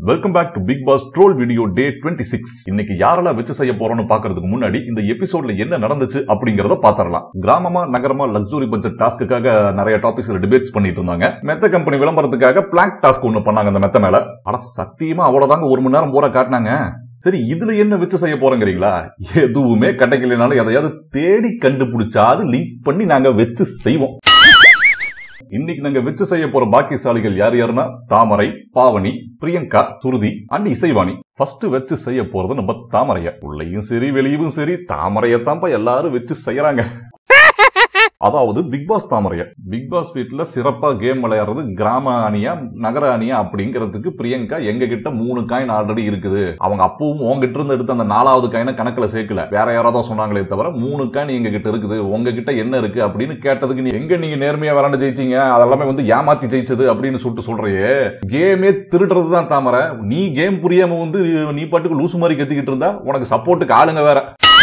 Welcome back to Bigg Boss troll video day twenty six இன்னைக்கு யாரெல்லாம் வச்சு செய்ய போறோம்னு பாக்குறதுக்கு முன்னாடி இந்த எபிசோட்ல என்ன நடந்துச்சு அப்படிங்கறத பாத்திரலாம் கிராமமா நகரமா லக்ஸுரி பட்ஜெட் டாஸ்க்குக்காக நிறைய டாபிக்ஸ்ல டிபேட்ஸ் பண்ணிட்டு இருந்தாங்க மெத்த கம்பெனி விளம்பரத்துக்காக பிளாங்க் டாஸ்க் ஒண்ணு பண்ணாங்க அந்த மெத்த மேல ஆனா சத்தியமா அவ்வளவுதாங்க ஒரு மணி நேரம் பூரா காட்டினாங்க சரி இதுல என்ன வச்சு செய்ய போறோங்கிறீங்களா எதுவுமே கிடைக்கலனாலும் எதையாவது தேடி கண்டுபிடிச்சாது லிங்க் பண்ணி நாங்க வச்சு செய்வோம் இன்னைக்கு நாங்க வச்சு செய்ய போற பாக்கியசாலிகள் யார் யாருன்னா தாமரை பாவனி பிரியங்கா சுருதி அண்ட் இசைவாணி ஃபர்ஸ்ட் வச்சு செய்ய போறது நம்ம தாமரைய உள்ளேயும் சரி வெளியும் சரி தாமரையத்தான்ப்பா எல்லாரும் வச்சு செய்யறாங்க அதாவது பிக் பாஸ் தாமரைய பிக் பாஸ் வீட்ல சிறப்பா கேம் விளையாடுறது கிராம அணியா நகர அணியா அப்படிங்கிறதுக்கு பிரியங்கா எங்க கிட்ட மூணு காயின் ஆல்ரெடி இருக்குது அவங்க அப்பவும் உங்ககிட்ட இருந்து எடுத்த அந்த நாலாவது காயினை கணக்குல சேர்க்கல வேற யாராவது சொன்னாங்களே தவிர மூணு காயின் எங்க கிட்ட இருக்குது உங்ககிட்ட என்ன இருக்கு அப்படின்னு கேட்டதுக்கு நீ எங்க நீங்க நேர்மையா விளாண்டு ஜெயிச்சீங்க அதெல்லாமே வந்து ஏமாத்தி ஜெயிச்சது அப்படின்னு சொல்லிட்டு சொல்றையே கேமே திருடுறது தான் தாமரை நீ கேம் புரியாம வந்து நீ பாட்டுக்கு லூசு மாதிரி கத்திக்கிட்டு இருந்தா உனக்கு சப்போர்ட்டுக்கு ஆளுங்க வேற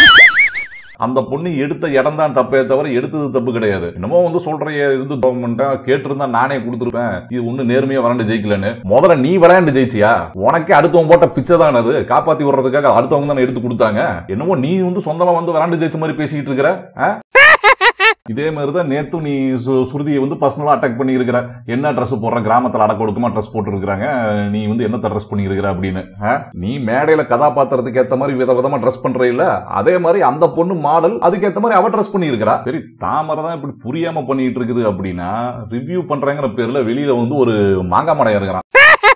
அந்த பொண்ணு எடுத்த இடம் தான் தப்பே தவிர எடுத்தது தப்பு கிடையாது என்னமோ வந்து சொல்ற இது கவர்மெண்டா கேட்டிருந்தா நானே கொடுத்துருப்பேன் இது ஒண்ணு நேர்மையா விளாண்டு ஜெயிக்கலன்னு முதல்ல நீ விளையாண்டு ஜெயிச்சியா உனக்கே அடுத்தவங்க போட்ட பிச்சை தான் அது காப்பாத்தி விடுறதுக்காக அடுத்தவங்க தானே எடுத்து கொடுத்தாங்க என்னமோ நீ வந்து சொந்தமா வந்து விளாண்டு ஜெயிச்ச மாதிரி பேசிக்கிட்டு இருக்கிற ஆ? இதே மாதிரி தான் நேத்து நீ சு- சுருதியை வந்து பர்சனலா அட்டாக் பண்ணி இருக்கிற என்ன ட்ரெஸ் போடுற கிராமத்துல அடக்க ஒடுக்கமா ட்ரெஸ் போட்டு இருக்கிறாங்க நீ வந்து என்ன ட்ரெஸ் பண்ணி இருக்கிற அப்படின்னு ஆ? நீ மேடையில கதாபாத்திரத்துக்கு ஏத்த மாதிரி வித விதமா ட்ரெஸ் பண்ற இல்ல அதே மாதிரி அந்த பொண்ணு மாடல் அதுக்கு ஏத்த மாதிரி அவ ட்ரெஸ் பண்ணி இருக்கிறா சரி தாமரை தான் இப்படி புரியாம பண்ணிட்டு இருக்குது அப்படின்னா ரிவ்யூ பண்றேங்கிற பேர்ல வெளியில வந்து ஒரு மாங்காய் மடையா இருக்கிறான்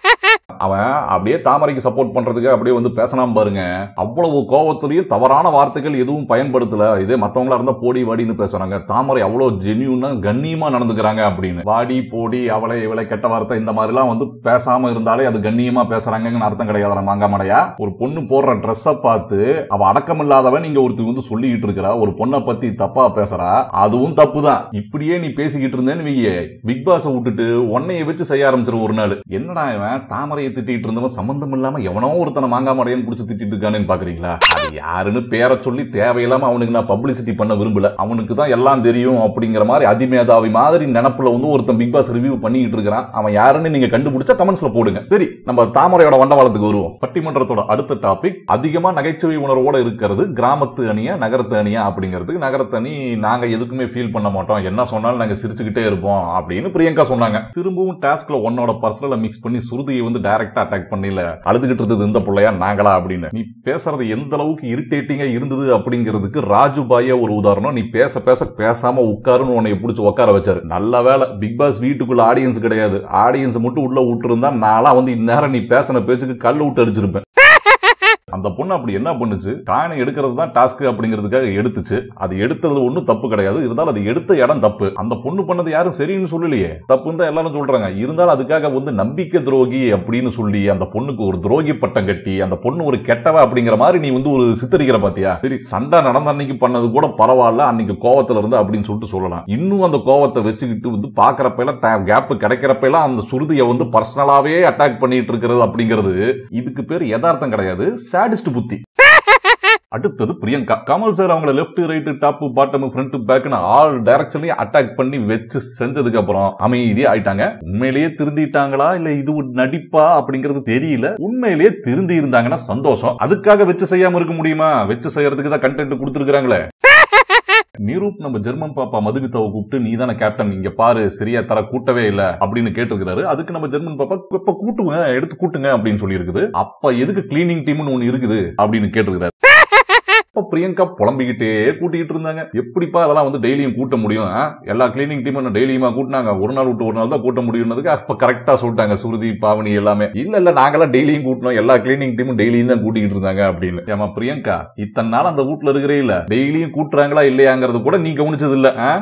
அவன் அப்படியே தாமரைக்கு சப்போர்ட் பண்றதுக்கு அப்படியே வந்து பேசலாம் பாருங்க அவ்வளவு கோவத்திலையும் தவறான வார்த்தைகள் எதுவும் பயன்படுத்தல இதே மத்தவங்களா இருந்தா போடி வாடின்னு பேசுறாங்க தாமரை அவ்வளவு ஜென்யூனா கண்ணியமா நடந்துக்கிறாங்க அப்படின்னு வாடி போடி அவளை இவளை கெட்ட வார்த்தை இந்த மாதிரி எல்லாம் வந்து பேசாம இருந்தாலே அது கண்ணியமா பேசுறாங்கன்னு அர்த்தம் கிடையாது மாங்காமடையா ஒரு பொண்ணு போடுற ட்ரெஸ்ஸ பார்த்து அவ அடக்கம் இல்லாதவன் நீங்க ஒருத்தர் வந்து சொல்லிக்கிட்டு இருக்கிறா ஒரு பொண்ணை பத்தி தப்பா பேசுறா அதுவும் தப்பு தான் இப்படியே நீ பேசிக்கிட்டு இருந்தேன்னு வையே பிக் பாஸ் விட்டுட்டு உன்னைய வச்சு செய்ய ஆரம்பிச்சிரு ஒரு நாள் என்னடா இவன் தாமரையை திட்டிட்டு இருந்தவன் சம்பந்தம் இல்லாம எவனோ ஒருத்தனை மாங்கா மடையன்னு புடிச்சு திட்டிட்டு இருக்கானேன்னு பாக்குறீங்களா அது யாருன்னு பேரை சொல்லி தேவையில்லாம அவனுக்கு நான் பப்ளிசிட்டி பண்ண விரும்பல அவனுக்கு தான் எல்லாம் தெரியும் அப்படிங்கிற மாதிரி அதிமேதாவி மாதிரி நினப்புல வந்து ஒருத்தன் பிக் பாஸ் ரிவ்யூ பண்ணிட்டு இருக்கிறான் அவன் யாருன்னு நீங்க கண்டுபிடிச்சா கமெண்ட்ஸ்ல போடுங்க சரி நம்ம தாமரையோட வண்டவாளத்துக்கு வருவோம் பட்டிமன்றத்தோட அடுத்த டாபிக் அதிகமா நகைச்சுவை உணர்வோட இருக்கிறது கிராமத்து அணியா நகரத்து அணியா அப்படிங்கிறதுக்கு நகரத்து அணி நாங்க எதுக்குமே ஃபீல் பண்ண மாட்டோம் என்ன சொன்னாலும் நாங்க சிரிச்சுக்கிட்டே இருப்போம் அப்படின்னு பிரியங்கா சொன்னாங்க திரும்பவும் டாஸ்க்ல உன்னோட பர்சனலை மிக்ஸ் பண்ணி சுருதியை வந்து டைரக்டா அட்டாக் பண்ணல அழுதுகிட்டு இருந்தது இந்த பிள்ளையா நாங்களா அப்படின்னு நீ பேசுறது எந்த அளவுக்கு இரிட்டேட்டிங்கா இருந்தது அப்படிங்கிறதுக்கு ராஜு பாயே ஒரு உதாரணம் நீ பேச பேச பேசாம உட்காருன்னு உன்னை பிடிச்சி உட்கார வச்சாரு நல்ல வேலை பிக் பாஸ் வீட்டுக்குள்ள ஆடியன்ஸ் கிடையாது ஆடியன்ஸ் மட்டும் உள்ள விட்டுருந்தா நாளா வந்து இந்நேரம் நீ பேசின பேச்சுக்கு கல் விட்டு அடிச்சிருப்பேன் அந்த பொண்ணு அப்படி என்ன பண்ணுச்சு காயினை எடுக்கிறது தான் டாஸ்க் அப்படிங்கிறதுக்காக எடுத்துச்சு அது எடுத்ததுல ஒன்றும் தப்பு கிடையாது இருந்தாலும் அது எடுத்த இடம் தப்பு அந்த பொண்ணு பண்ணது யாரும் சரின்னு சொல்லலையே தப்புன்னு தான் எல்லாரும் சொல்றாங்க இருந்தாலும் அதுக்காக வந்து நம்பிக்கை துரோகி அப்படின்னு சொல்லி அந்த பொண்ணுக்கு ஒரு துரோகி பட்டம் கட்டி அந்த பொண்ணு ஒரு கெட்டவ அப்படிங்கிற மாதிரி நீ வந்து ஒரு சித்தரிக்கிற பாத்தியா சரி சண்டை நடந்த அன்னைக்கு பண்ணது கூட பரவாயில்ல அன்னைக்கு கோவத்துல இருந்து அப்படின்னு சொல்லிட்டு சொல்லலாம் இன்னும் அந்த கோவத்தை வச்சுக்கிட்டு வந்து பாக்குறப்ப எல்லாம் கேப் கிடைக்கிறப்ப எல்லாம் அந்த சுருதியை வந்து பர்சனலாவே அட்டாக் பண்ணிட்டு இருக்கிறது அப்படிங்கிறது இதுக்கு பேர் யதார்த்தம் கிடையாது சாடிஸ்ட் புத்தி அடுத்தது பிரியங்கா கமல் சார் அவங்கள left right top bottom front பேக்னு ஆல் டைரக்ஷன்லயும் அட்டாக் பண்ணி வச்சு செஞ்சதுக்கு அப்புறம் அமைதியா ஆயிட்டாங்க உண்மையிலேயே திருந்திட்டாங்களா இல்ல இது ஒரு நடிப்பா அப்படிங்கிறது தெரியல உண்மையிலேயே திருந்தி இருந்தாங்கன்னா சந்தோஷம் அதுக்காக வச்சு செய்யாம இருக்க முடியுமா வச்சு செய்யறதுக்கு தான் கண்டென்ட் கொடுத்துருக்காங்களே நிரூப் நம்ம ஜெர்மன் பாப்பா மதுமிதாவை கூப்பிட்டு நீ தானே கேப்டன் இங்க பாரு சரியா தர கூட்டவே இல்ல அப்படின்னு கேட்டிருக்கிறாரு அதுக்கு நம்ம ஜெர்மன் பாப்பா இப்ப கூட்டுங்க எடுத்து கூட்டுங்க அப்படின்னு சொல்லி இருக்குது அப்ப எதுக்கு கிளீனிங் டீம்னு ஒண்ணு இருக்குது அப்படின்னு கேட்டிருக்கிறாரு அப்ப பிரியங்கா புலம்பிக்கிட்டே கூட்டிக்கிட்டு இருந்தாங்க எப்படிப்பா அதெல்லாம் வந்து டெய்லியும் கூட்ட முடியும் ஆ? எல்லா கிளீனிங் டீமும் டெய்லியுமா கூட்டினாங்க ஒரு நாள் விட்டு ஒரு நாள் தான் கூட்ட முடியும்னதுக்கு அப்ப கரெக்டா சொல்லிட்டாங்க சுருதி பாவனி எல்லாமே இல்ல இல்ல நாங்கெல்லாம் டெய்லியும் கூட்டணும் எல்லா கிளீனிங் டீமும் டெய்லியும் தான் கூட்டிக்கிட்டு இருந்தாங்க அப்படின்னு ஏமா பிரியங்கா இத்தனை நாள் அந்த வீட்டுல இருக்கிறே இல்ல டெய்லியும் கூட்டுறாங்களா இல்லையாங்கிறது கூட நீ கவனிச்சது இல்ல ஆ?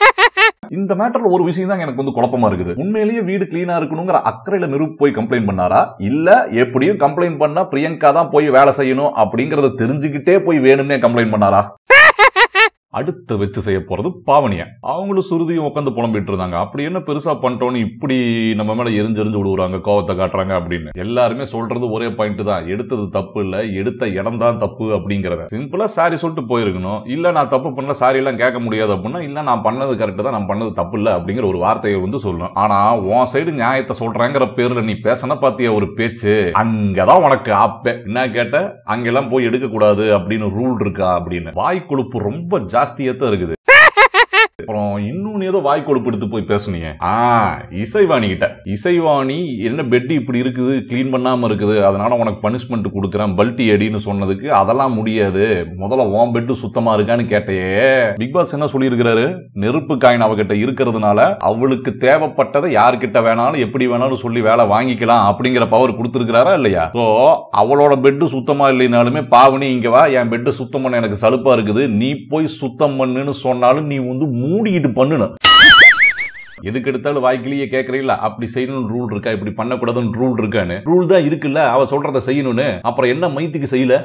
இந்த மேட்டர்ல ஒரு விஷயம் தான் எனக்கு வந்து குழப்பமா இருக்குது உண்மையிலேயே வீடு கிளீனா இருக்கணுங்கிற அக்கறையில நிரூப் போய் கம்ப்ளைண்ட் பண்ணாரா இல்ல எப்படியும் கம்ப்ளைண்ட் பண்ணா பிரியங்கா தான் போய் வேலை செய்யணும் அப்படிங்கறத தெரிஞ்சுக்கிட்டே போய் வேணும்னே கம்ப்ளைண்ட் பண்ணாரா அடுத்து வச்சு செய்ய போறது பாவனியா அவங்களும் சுருதியும் உட்காந்து புலம்பிட்டு இருந்தாங்க அப்படி என்ன பெருசா பண்ணிட்டோன்னு இப்படி நம்ம மேல எரிஞ்செறிஞ்சு விடுவாங்க கோவத்தை காட்டுறாங்க அப்படின்னு எல்லாருமே சொல்றது ஒரே பாயிண்ட் தான் எடுத்தது தப்பு இல்ல எடுத்த இடம் தான் தப்பு அப்படிங்கறத சிம்பிளா சாரி சொல்லிட்டு போயிருக்கணும் இல்ல நான் தப்பு பண்ணல சாரி எல்லாம் கேட்க முடியாது அப்படின்னா இல்ல நான் பண்ணது கரெக்ட் தான் நான் பண்ணது தப்பு இல்ல அப்படிங்கிற ஒரு வார்த்தையை வந்து சொல்லணும் ஆனா உன் சைடு நியாயத்தை சொல்றேங்கிற பேர்ல நீ பேசின பாத்திய ஒரு பேச்சு அங்கதான் உனக்கு ஆப்பே என்ன கேட்ட அங்கெல்லாம் போய் எடுக்க கூடாது அப்படின்னு ரூல் இருக்கா அப்படின்னு வாய் கொழுப்பு ரொம்ப ஜாஸ்தியா தான் இருக்குது அப்புறம் இன்னொன்னு ஏதோ வாய் கொழுப்பு எடுத்து போய் பேசுனீங்க ஆ இசைவாணி கிட்ட இசைவாணி என்ன பெட் இப்படி இருக்குது க்ளீன் பண்ணாம இருக்குது அதனால உனக்கு பனிஷ்மெண்ட் கொடுக்குறேன் பல்ட்டி அடின்னு சொன்னதுக்கு அதெல்லாம் முடியாது முதல்ல உன் பெட்டு சுத்தமா இருக்கான்னு கேட்டையே பிக் பாஸ் என்ன சொல்லியிருக்கிறாரு நெருப்பு காயின் அவகிட்ட இருக்கிறதுனால அவளுக்கு தேவைப்பட்டதை யார்கிட்ட வேணாலும் எப்படி வேணாலும் சொல்லி வேலை வாங்கிக்கலாம் அப்படிங்கிற பவர் கொடுத்துருக்கிறாரா இல்லையா ஸோ அவளோட பெட்டு சுத்தமா இல்லைனாலுமே பாவனி இங்க வா என் பெட்டு சுத்தம் பண்ண எனக்கு சலுப்பா இருக்குது நீ போய் சுத்தம் பண்ணுன்னு சொன்னாலும் நீ வந்து மூடிக்கிட்டு பண்ணணும் எதுக்கு எடுத்தாலும் வாய்க்கிலேயே கேட்கறீங்களா அப்படி செய்யணும்னு ரூல் இருக்கா இப்படி பண்ணக்கூடாதுன்னு ரூல் இருக்கான்னு ரூல் தான் இருக்குல்ல அவ சொல்றத செய்யணும்னு அப்புறம் என்ன மைத்துக்கு செய்யல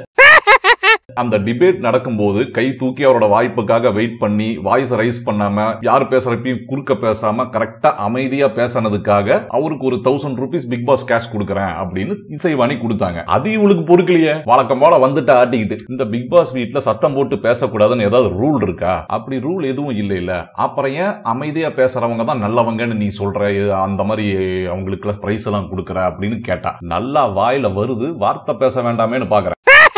அந்த டிபேட் நடக்கும்போது கை தூக்கி அவரோட வாய்ப்புக்காக வெயிட் பண்ணி வாய்ஸ் ரைஸ் பண்ணாம யார் பேசுறப்பையும் குறுக்க பேசாம கரெக்டா அமைதியா பேசினதுக்காக அவருக்கு ஒரு thousand rupees Bigg Boss cash கொடுக்குறேன் அப்படின்னு இசைவாணி கொடுத்தாங்க அது இவளுக்கு பொறுக்கலையே வழக்கம் போல வந்துட்டு ஆட்டிக்கிட்டு இந்த பிக் பாஸ் வீட்ல சத்தம் போட்டு பேசக்கூடாதுன்னு ஏதாவது ரூல் இருக்கா அப்படி ரூல் எதுவும் இல்லை இல்ல அப்புறம் ஏன் அமைதியா பேசுறவங்க தான் நல்லவங்கன்னு நீ சொல்ற அந்த மாதிரி அவங்களுக்கு பிரைஸ் எல்லாம் கொடுக்குற அப்படின்னு கேட்டா நல்லா வாயில வருது வார்த்தை பேச வேண்டாமேன்னு பாக்குறேன்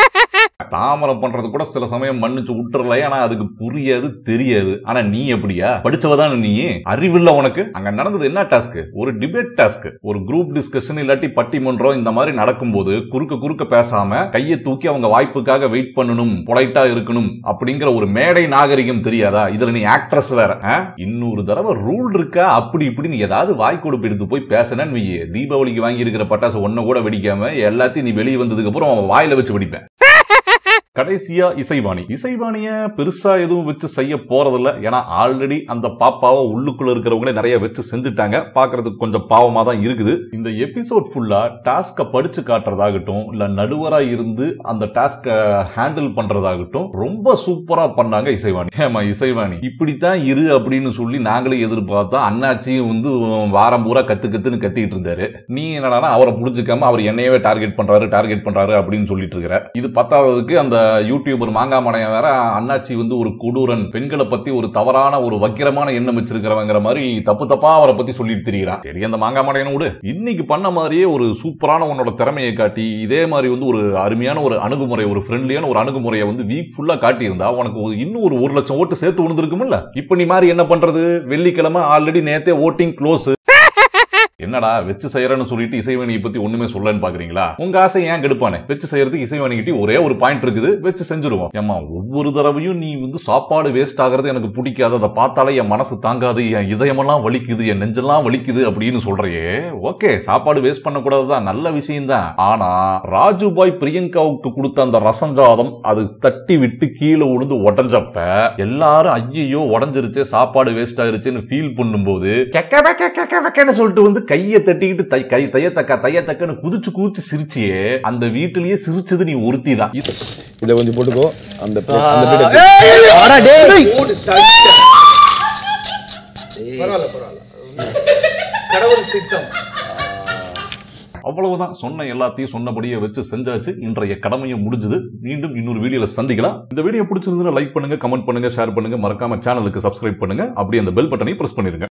தாமரம் பண்றது கூட சில சமயம் மன்னிச்சு விட்டுறல ஆனா அதுக்கு புரியாது தெரியாது ஆனா நீ எப்படியா படிச்சவதான நீ அறிவில்ல உனக்கு அங்க நடந்தது என்ன டாஸ்க் ஒரு டிபேட் டாஸ்க் ஒரு குரூப் டிஸ்கஷன் இல்லாட்டி பட்டிமன்றம் இந்த மாதிரி நடக்கும்போது குறுக்க குறுக்க பேசாம கையை தூக்கி அவங்க வாய்ப்புக்காக வெயிட் பண்ணணும் பொலைட்டா இருக்கணும் அப்படிங்கிற ஒரு மேடை நாகரிகம் தெரியாதா இதுல நீ ஆக்ட்ரஸ் வேற ஆ? இன்னொரு தடவை ரூல் இருக்கா அப்படி இப்படி நீ ஏதாவது வாய் கொடுப்பு எடுத்து போய் பேசினேன்னு வையே தீபாவளிக்கு வாங்கி இருக்கிற பட்டாசு ஒன்ன கூட வெடிக்காம எல்லாத்தையும் நீ வெளியே வந்ததுக்கு அப்புறம் அவன் வாயில வச்சு வெடிப்பேன் கடைசியா இசைவாணி இசைவாணிய பெருசா எதுவும் வச்சு செய்ய போறதில்ல ஏன்னா ஆல்ரெடி அந்த பாப்பாவை உள்ளுக்குள்ள இருக்கிறவங்களே நிறைய வச்சு செஞ்சுட்டாங்க பாக்குறதுக்கு கொஞ்சம் பாவமா தான் இருக்குது இந்த எபிசோட் ஃபுல்லா டாஸ்க படிச்சு காட்டுறதாகட்டும் இல்ல நடுவரா இருந்து அந்த டாஸ்க ஹேண்டில் பண்றதாகட்டும் ரொம்ப சூப்பரா பண்ணாங்க இசைவாணி ஏமா இசைவாணி இப்படித்தான் இரு அப்படின்னு சொல்லி நாங்களே எதிர்பார்த்தோம் அண்ணாச்சியும் வந்து வாரம் பூரா கத்து கத்துன்னு கத்திட்டு இருந்தாரு நீ என்னடானா அவரை புரிஞ்சுக்காம அவர் என்னையவே டார்கெட் பண்றாரு டார்கெட் பண்றாரு அப்படின்னு சொல்லிட்டு இருக்கிற இது பத்தாவதுக்கு அந்த யூடியூபர் மாங்காமடையன் வேற அண்ணாச்சி வந்து ஒரு கொடூரன் பெண்களை பத்தி ஒரு தவறான ஒரு வக்கிரமான எண்ணம் வச்சிருக்கிறவங்கிற மாதிரி தப்பு தப்பா அவரை பத்தி சொல்லிட்டு திரிகிறான் சரி அந்த மாங்காமடையன் விடு இன்னைக்கு பண்ண மாதிரியே ஒரு சூப்பரான உன்னோட திறமையை காட்டி இதே மாதிரி வந்து ஒரு அருமையான ஒரு அணுகுமுறை ஒரு ஃப்ரெண்ட்லியான ஒரு அணுகுமுறையை வந்து வீக் ஃபுல்லா காட்டியிருந்தா உனக்கு ஒரு- இன்னும் ஒரு ஒரு லட்சம் ஓட்டு சேர்த்து விழுந்திருக்கும்ல இப்ப நீ மாதிரி என்ன பண்றது வெள்ளிக்கிழமை ஆல்ரெடி நேத்தே ஓட்டிங் க்ளோஸ் என்னடா வச்சு செய்யறேன்னு சொல்லிட்டு இசைவாணியை பத்தி ஒண்ணுமே சொல்லன்னு பாக்குறீங்களா உங்க ஆசை ஏன் கெடுப்பானே வச்சு செய்யறதுக்கு இசைவாணி கிட்ட ஒரே ஒரு பாயிண்ட் இருக்குது வச்சு செஞ்சிருவோம் ஏமா ஒவ்வொரு தடவையும் நீ வந்து சாப்பாடு வேஸ்ட் ஆகிறது எனக்கு பிடிக்காது அதை பார்த்தாலே என் மனசு தாங்காது என் இதயமெல்லாம் வலிக்குது என் நெஞ்செல்லாம் வலிக்குது அப்படின்னு சொல்றையே ஓகே சாப்பாடு வேஸ்ட் பண்ணக்கூடாதுதான் நல்ல விஷயம் தான் ஆனா ராஜுபாய் பிரியங்காவுக்கு கொடுத்த அந்த ரசஞ்சாதம் அது தட்டி விட்டு கீழே விழுந்து உடஞ்சப்ப எல்லாரும் ஐயோ உடஞ்சிருச்சு சாப்பாடு வேஸ்ட் ஆயிருச்சுன்னு ஃபீல் பண்ணும்போது கெக்க வெக்க கெக்க வெக்கன்னு சொல்லிட்டு வந்து கையை தட்டிக்கிட்டு தை கை தையத்தக்கா தையத்தக்கன்னு குதிச்சு குதிச்சு சிரிச்சியே அந்த வீட்டிலேயே சிரிச்சது நீ ஒருத்தி தான் இதை கொஞ்சம் போட்டுக்கோ அந்த plate- அந்த plate எடுத்து- வாடா டேய் ஓடு தவிக்க பரவாயில்ல பரவாயில்ல கடவுள் சித்தம் அவ்வளவுதான் சொன்ன எல்லாத்தையும் சொன்னபடியே வச்சு செஞ்சாச்சு இன்றைய கடமையும் முடிஞ்சது மீண்டும் இன்னொரு வீடியோல சந்திக்கலாம் இந்த வீடியோ பிடிச்சிருந்ததுன்னா லைக் பண்ணுங்க கமெண்ட் பண்ணுங்க ஷேர் பண்ணுங்க மறக்காம சேனலுக்கு சப்ஸ்கிரைப் பண்ணுங்க அப்படியே அந்த பெல் பட்டனை பிரஸ் பண்ணிருங்க